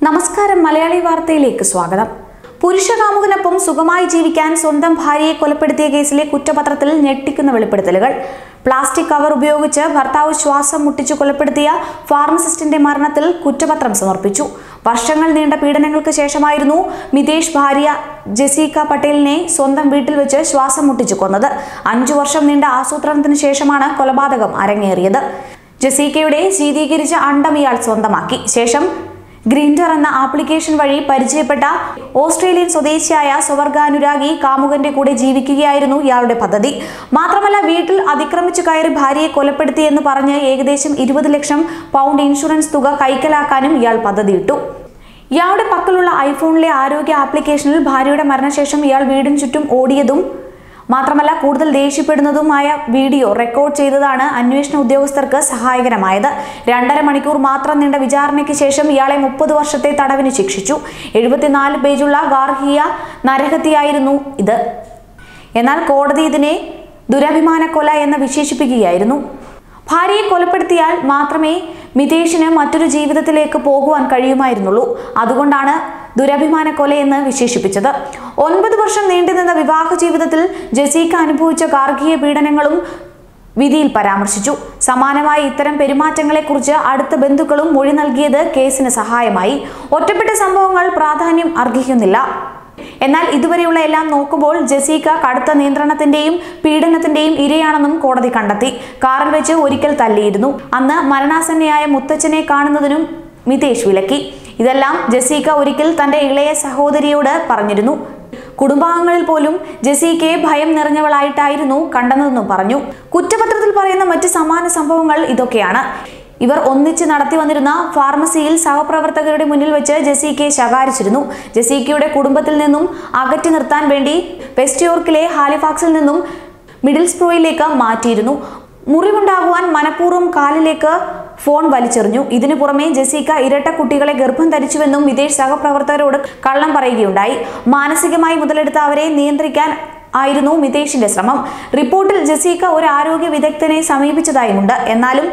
നമസ്കാരം മലയാളി വാർത്തയിലേക്ക് സ്വാഗതം പുരുഷകാമുകനൊപ്പം സുഖമായി ജീവിക്കാൻ സ്വന്തം ഭാര്യയെ കൊലപ്പെടുത്തിയ കേസിലെ കുറ്റപത്രത്തിൽ ഞെട്ടിക്കുന്ന വെളിപ്പെടുത്തലുകൾ പ്ലാസ്റ്റിക് കവർ ഉപയോഗിച്ച് ഭർത്താവ് ശ്വാസം മുട്ടിച്ചു കൊലപ്പെടുത്തിയ ഫാർമസിസ്റ്റിന്റെ മരണത്തിൽ കുറ്റപത്രം സമർപ്പിച്ചു വർഷങ്ങൾ നീണ്ട പീഡനങ്ങൾക്ക് ശേഷമായിരുന്നു മിതേഷ് ഭാര്യ ജസീക പട്ടേലിനെ സ്വന്തം വീട്ടിൽ വെച്ച് ശ്വാസം മുട്ടിച്ചു കൊന്നത് അഞ്ചു വർഷം നീണ്ട ആസൂത്രണത്തിന് ശേഷമാണ് കൊലപാതകം അരങ്ങേറിയത് ജസീക്കയുടെ ശീതീകരിച്ച അണ്ടം ഇയാൾ സ്വന്തമാക്കി ശേഷം ഗ്രിൻഡർ എന്ന ആപ്ലിക്കേഷൻ വഴി പരിചയപ്പെട്ട ഓസ്ട്രേലിയൻ സ്വദേശിയായ സ്വവർഗാനുരാഗി കാമുകന്റെ കൂടെ ജീവിക്കുകയായിരുന്നു ഇയാളുടെ പദ്ധതി മാത്രമല്ല വീട്ടിൽ അതിക്രമിച്ചു കയറി ഭാര്യയെ കൊലപ്പെടുത്തിയെന്ന് പറഞ്ഞ് ഏകദേശം ഇരുപത് ലക്ഷം പൗണ്ട് ഇൻഷുറൻസ് തുക കൈക്കലാക്കാനും ഇയാൾ പദ്ധതിയിട്ടു ഇയാളുടെ പക്കലുള്ള ഐഫോണിലെ ആരോഗ്യ ആപ്ലിക്കേഷനിൽ ഭാര്യയുടെ മരണശേഷം ഇയാൾ വീടിന് ചുറ്റും ഓടിയതും മാത്രമല്ല കൂടുതൽ ദേഷ്യപ്പെടുന്നതുമായ വീഡിയോ റെക്കോർഡ് ചെയ്തതാണ് അന്വേഷണ ഉദ്യോഗസ്ഥർക്ക് സഹായകരമായത് രണ്ടര മണിക്കൂർ മാത്രം നീണ്ട വിചാരണയ്ക്ക് ശേഷം ഇയാളെ മുപ്പത് വർഷത്തെ തടവിന് ശിക്ഷിച്ചു എഴുപത്തിനാല് പേജുള്ള ഗാർഹിക നരഹത്യയായിരുന്നു ഇത് എന്നാൽ കോടതി ഇതിനെ ദുരഭിമാന കൊല എന്ന് വിശേഷിപ്പിക്കുകയായിരുന്നു ഭാര്യയെ കൊലപ്പെടുത്തിയാൽ മാത്രമേ മിതേഷിന് മറ്റൊരു ജീവിതത്തിലേക്ക് പോകുവാൻ കഴിയുമായിരുന്നുള്ളൂ അതുകൊണ്ടാണ് ദുരഭിമാന കൊലയെന്ന് വിശേഷിപ്പിച്ചത് ഒൻപത് വർഷം നീണ്ടുനിന്ന വിവാഹ ജീവിതത്തിൽ ജസീക്ക അനുഭവിച്ച ഗാർഹിക പീഡനങ്ങളും വിധിയിൽ പരാമർശിച്ചു സമാനമായ ഇത്തരം പെരുമാറ്റങ്ങളെക്കുറിച്ച് അടുത്ത ബന്ധുക്കളും മൊഴി നൽകിയത് കേസിന് സഹായമായി ഒറ്റപ്പെട്ട സംഭവങ്ങൾ പ്രാധാന്യം അർഹിക്കുന്നില്ല എന്നാൽ ഇതുവരെയുള്ള എല്ലാം നോക്കുമ്പോൾ ജസീക്ക കടുത്ത നിയന്ത്രണത്തിന്റെയും പീഡനത്തിന്റെയും ഇരയാണെന്നും കോടതി കണ്ടെത്തി കാറിൽ വെച്ച് ഒരിക്കൽ തല്ലിയിരുന്നു അന്ന് മരണാസന്നയായ മുത്തച്ഛനെ കാണുന്നതിനും മിതേഷ് വിലക്കി ഇതെല്ലാം ജസീക്ക ഒരിക്കൽ തന്റെ ഇളയ സഹോദരിയോട് പറഞ്ഞിരുന്നു കുടുംബാംഗങ്ങളിൽ പോലും ജസീക്കയെ ഭയം നിറഞ്ഞവളായിട്ടായിരുന്നു കണ്ടെന്നതെന്നും പറഞ്ഞു കുറ്റപത്രത്തിൽ പറയുന്ന മറ്റ് സമാന സംഭവങ്ങൾ ഇതൊക്കെയാണ് ഇവർ ഒന്നിച്ച് നടത്തി വന്നിരുന്ന ഫാർമസിയിൽ സഹപ്രവർത്തകരുടെ മുന്നിൽ വെച്ച് ജസീക്കയെ ശകാരിച്ചിരുന്നു ജസീക്കയുടെ കുടുംബത്തിൽ നിന്നും അകറ്റി നിർത്താൻ വേണ്ടി വെസ്റ്റ് യോർക്കിലെ ഹാലിഫാക്സിൽ നിന്നും മിഡിൽ സ്പ്രോയിലേക്ക് മാറ്റിയിരുന്നു മുറിവുണ്ടാകുവാൻ മനഃപൂർവ്വം കാലിലേക്ക് ഫോൺ വലിച്ചെറിഞ്ഞു ഇതിനു പുറമെ ജസീക്ക ഇരട്ട കുട്ടികളെ ഗർഭം ധരിച്ചുവെന്നും വിദേശ സഹപ്രവർത്തകരോട് കള്ളം പറയുകയുണ്ടായി മാനസികമായി മുതലെടുത്ത അവരെ നിയന്ത്രിക്കാൻ ആയിരുന്നു മിതേഷിന്റെ ശ്രമം റിപ്പോർട്ടിൽ ജസീക്ക ഒരു ആരോഗ്യ വിദഗ്ധനെ സമീപിച്ചതായുമുണ്ട് എന്നാലും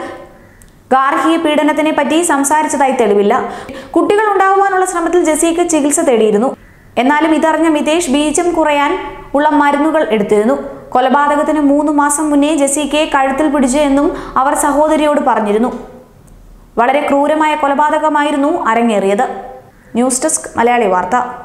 ഗാർഹിക പീഡനത്തിനെ പറ്റി സംസാരിച്ചതായി തെളിവില്ല കുട്ടികൾ ഉണ്ടാകുവാനുള്ള ശ്രമത്തിൽ ജസീക്ക ചികിത്സ തേടിയിരുന്നു എന്നാലും ഇതറിഞ്ഞ മിതേഷ് ബീജം കുറയാൻ ഉള്ള മരുന്നുകൾ എടുത്തിരുന്നു കൊലപാതകത്തിന് മൂന്ന് മാസം മുന്നേ ജസീക്കയെ കഴുത്തിൽ പിടിച്ചു എന്നും അവർ സഹോദരിയോട് പറഞ്ഞിരുന്നു വളരെ ക്രൂരമായ കൊലപാതകമായിരുന്നു അരങ്ങേറിയത് ന്യൂസ് ഡെസ്ക് മലയാളി വാർത്ത